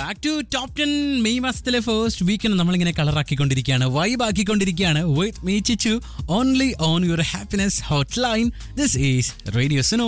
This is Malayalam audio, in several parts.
back to top ten May മാസത്തിലെ ഫസ്റ്റ് വീക്കിന് നമ്മളിങ്ങനെ കളറാക്കിക്കൊണ്ടിരിക്കുകയാണ് വൈബ് ആക്കിക്കൊണ്ടിരിക്കുകയാണ് with me Chichu only on your happiness hotline this is radio Suno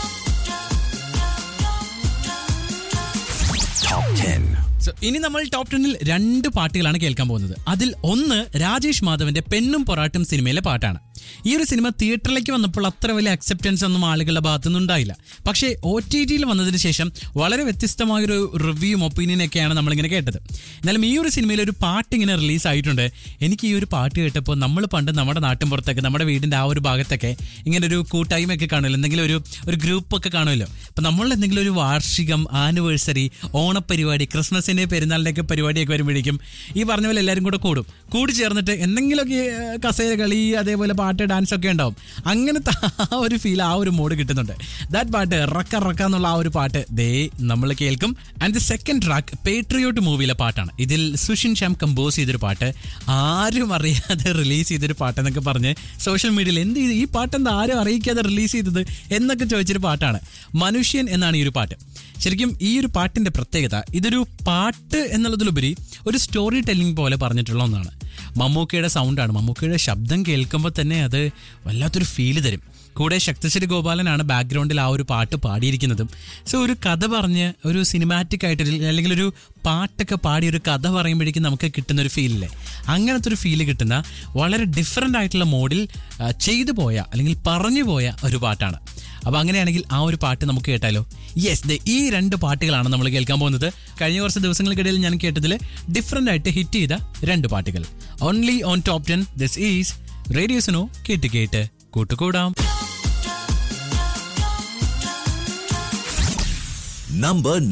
So, ഇനി നമ്മൾ ടോപ്പ് ടെന്നിൽ രണ്ട് പാട്ടുകളാണ് കേൾക്കാൻ പോകുന്നത് അതിൽ ഒന്ന് രാജേഷ് മാധവന്റെ പെണ്ണും പൊറാട്ടും സിനിമയിലെ പാട്ടാണ് ഈ ഒരു സിനിമ തിയേറ്ററിലേക്ക് വന്നപ്പോൾ അത്ര വലിയ അക്സെപ്റ്റൻസ് ഒന്നും ആളുകളുടെ ഭാഗത്തുനിന്ന് ഉണ്ടായില്ല പക്ഷേ ഒ ടി ടിയിൽ വന്നതിന് ശേഷം വളരെ വ്യത്യസ്തമായൊരു റിവ്യൂവും ഒപ്പീനിയൻ ഒക്കെയാണ് നമ്മളിങ്ങനെ കേട്ടത് എന്നാലും ഈ ഒരു സിനിമയിൽ ഒരു പാട്ട് ഇങ്ങനെ റിലീസ് ആയിട്ടുണ്ട് എനിക്ക് ഈ ഒരു പാട്ട് കേട്ടപ്പോൾ നമ്മൾ പണ്ട് നമ്മുടെ നാട്ടിൻ പുറത്തൊക്കെ നമ്മുടെ വീടിൻ്റെ ആ ഒരു ഭാഗത്തൊക്കെ ഇങ്ങനെ ഒരു കൂട്ടായ്മ ഒക്കെ കാണുമല്ലോ എന്തെങ്കിലും ഒരു ഒരു ഗ്രൂപ്പ് ഒക്കെ കാണുമല്ലോ അപ്പം നമ്മൾ എന്തെങ്കിലും ഒരു വാർഷികം ആനിവേഴ്സറി ഓണപ്പരിപാടി ക്രിസ്മസിൻ്റെ പെരുന്നാളിൻ്റെ ഒക്കെ പരിപാടിയൊക്കെ വരുമ്പോഴേക്കും ഈ പറഞ്ഞ പോലെ എല്ലാവരും കൂടെ കൂടും കൂടി ചേർന്നിട്ട് എന്തെങ്കിലുമൊക്കെ ഏഹ്, കസേര കളി അതേപോലെ പാട്ട് ഡാൻസ് ഒക്കെ ഉണ്ടാവും അങ്ങനത്തെ ആ ഒരു ഫീൽ ആ ഒരു മൂഡ് കിട്ടുന്നുണ്ട് ദാറ്റ് പാട്ട് റക്ക റക്ക എന്നുള്ള ആ ഒരു പാട്ട് ദേ നമ്മൾ കേൾക്കും and the second track patriot മൂവിയിലെ പാട്ടാണ് ഇതിൽ സുഷിൻ ശ്യാം കമ്പോസ് ചെയ്തൊരു പാട്ട് ആരും അറിയാതെ റിലീസ് ചെയ്തൊരു പാട്ടെന്നൊക്കെ പറഞ്ഞ് സോഷ്യൽ മീഡിയയിൽ എന്ത് ചെയ്തു ഈ പാട്ട് എന്താ ആരും അറിയിക്കാതെ റിലീസ് ചെയ്തത് എന്നൊക്കെ ചോദിച്ചൊരു പാട്ടാണ് മനുഷ്യൻ എന്നാണ് ഈ ഒരു പാട്ട് ശരിക്കും ഈ ഒരു പാട്ടിന്റെ പ്രത്യേകത ഇതൊരു പാട്ട് എന്നുള്ളതിലുപരി ഒരു സ്റ്റോറി ടെല്ലിംഗ് പോലെ പറഞ്ഞിട്ടുള്ള ഒന്നാണ് മമ്മൂക്കയുടെ സൗണ്ടാണ് മമ്മൂക്കയുടെ ശബ്ദം കേൾക്കുമ്പോൾ തന്നെ അത് വല്ലാത്തൊരു ഫീല് തരും കൂടെ ശക്തിശ്രീ ഗോപാലനാണ് ബാക്ക്ഗ്രൗണ്ടിൽ ആ ഒരു പാട്ട് പാടിയിരിക്കുന്നതും സോ ഒരു കഥ പറഞ്ഞ് ഒരു സിനിമാറ്റിക് ആയിട്ട് അല്ലെങ്കിൽ ഒരു പാട്ടൊക്കെ പാടി ഒരു കഥ പറയുമ്പോഴേക്കും നമുക്ക് കിട്ടുന്ന ഒരു ഫീലില്ലേ അങ്ങനത്തെ ഒരു ഫീല് കിട്ടുന്ന വളരെ ഡിഫറെൻ്റ് ആയിട്ടുള്ള മോഡിൽ ആ, ചെയ്തു പോയ അല്ലെങ്കിൽ പറഞ്ഞു പോയ ഒരു പാട്ടാണ് അപ്പോൾ അങ്ങനെയാണെങ്കിൽ ആ ഒരു പാട്ട് നമുക്ക് കേട്ടാലോ യെസ് ദേ ഈ രണ്ട് പാട്ടുകളാണ് നമ്മൾ കേൾക്കാൻ പോകുന്നത് കഴിഞ്ഞ കുറച്ച് ദിവസങ്ങൾക്കിടയിൽ ഞാൻ കേട്ടതിൽ ഡിഫറെൻ്റ് ആയിട്ട് ഹിറ്റ് ചെയ്ത രണ്ട് പാട്ടുകൾ only on top ten this is റേഡിയോസിനോ കേട്ട് കേട്ട് കൂട്ടുകൂടാം Number